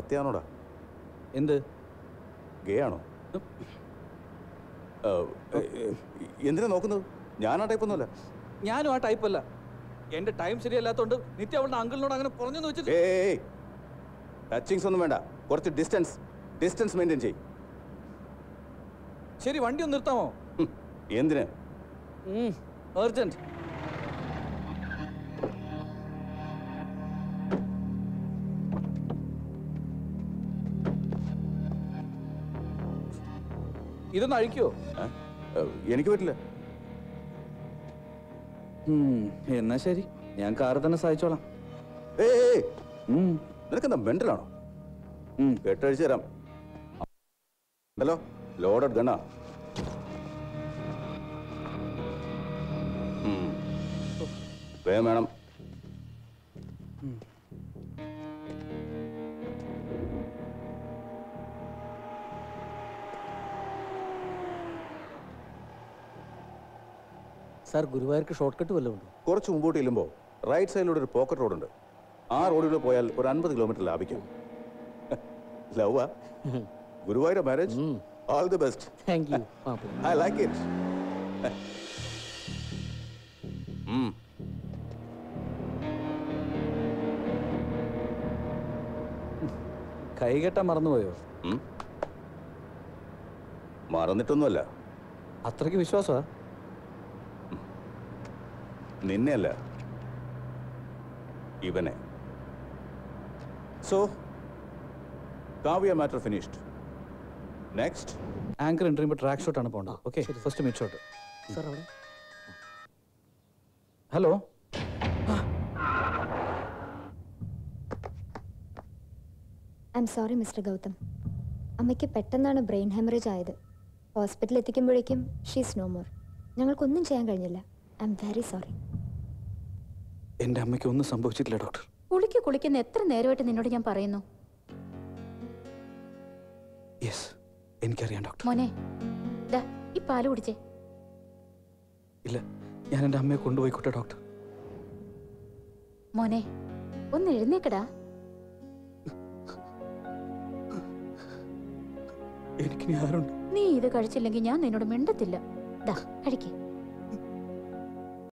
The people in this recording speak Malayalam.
സത്യാണോടാ എന്ത് ഗേ ആണോ ആ, ഏ, ഏ, എന്തിനാ നോക്കുന്നത് ഞാൻ ആ ടൈപ്പൊന്നുമല്ല ഞാനും ആ ടൈപ്പ് അല്ല എന്റെ ടൈം ശരിയല്ലാത്തോണ്ട് നിത്യ അവളുടെ അങ്കിളിനോട് അങ്ങനെ പറഞ്ഞു വെച്ചിട്ട് ഏയ് ടച്ചിങ്സ് ഒന്നും വേണ്ട കുറച്ച് ഡിസ്റ്റൻസ് ഡിസ്റ്റൻസ് മെയിൻറ്റെയിൻ ചെയ്യും ശരി വണ്ടി ഒന്ന് നിർത്താമോ എന്തിന് അർജന്റ് ഇതൊന്ന് അഴിക്കോ ഏ? ഏ, എനിക്ക് പറ്റില്ല എന്നാ ശരി ഞാൻ കാറ് തന്നെ സഹായിച്ചോളാം ഏയ് ഏയ്, നിനക്കെന്താ മെന്റലാണോ കെട്ടഴിച്ചു തരാം ഉണ്ടല്ലോ ലോഡഡ് ഗണ്ണാ ഉം. വേഗം വേണം സാർ ഗുരുവായൂർക്ക് ഷോർട്ട് കട്ട് വല്ലതും ഉണ്ടോ കുറച്ച് മുമ്പോട്ട് ചെല്ലുമ്പോൾ റൈറ്റ് സൈഡിലൂടെ ഒരു പോക്കറ്റ് റോഡുണ്ട് ആ റോഡിലൂടെ പോയാൽ ഒരു അൻപത് കിലോമീറ്റർ ലാഭിക്കും love Guruvayur marriage all the best thank you I like it കൈ കെട്ടാൻ മറന്നുപോയോ മറന്നിട്ടൊന്നുമല്ല അത്രയ്ക്ക് വിശ്വാസമാ നിന്നെയല്ല ഇവനെ so Kavya matter finished next anchor entry ചെയ്യുമ്പോൾ ട്രാക്ക് ഷോട്ട് ആണ് പോകേണ്ടത് okay first mid shot sir അവിടെ hello I'm sorry mister Gautham അമ്മയ്ക്ക് പെട്ടെന്നാണ് ബ്രെയിൻ ഹെമറേജ് ആയത് ഹോസ്പിറ്റലിൽ എത്തിക്കുമ്പോഴേക്കും ഷീസ് നോ മോർ ഞങ്ങൾക്കൊന്നും ചെയ്യാൻ കഴിഞ്ഞില്ല ഐ എം വെരി സോറി എൻ്റെ അമ്മയ്ക്ക് ഒന്നും സംഭവിച്ചിട്ടില്ല ഡോക്ടർ കുളിക്ക് കുളിക്കുന്ന എത്ര നേരമായിട്ട് നിന്നോട് ഞാൻ പറയുന്നു യെസ് എനിക്കറിയാം ഡോക്ടർ മോനെ ദാ ഈ പാല് കുടിച്ചേ ഇല്ല ഞാൻ എൻ്റെ അമ്മയെ കൊണ്ടുപോയിക്കോട്ടെ ഡോക്ടർ മോനെ ഒന്ന് എഴുന്നേക്കടാ എനിക്കിനി ആരുണ്ട് നീ ഇത് കഴിച്ചില്ലെങ്കിൽ ഞാൻ നിന്നോട് മിണ്ടത്തില്ല ദാ കഴിക്കേ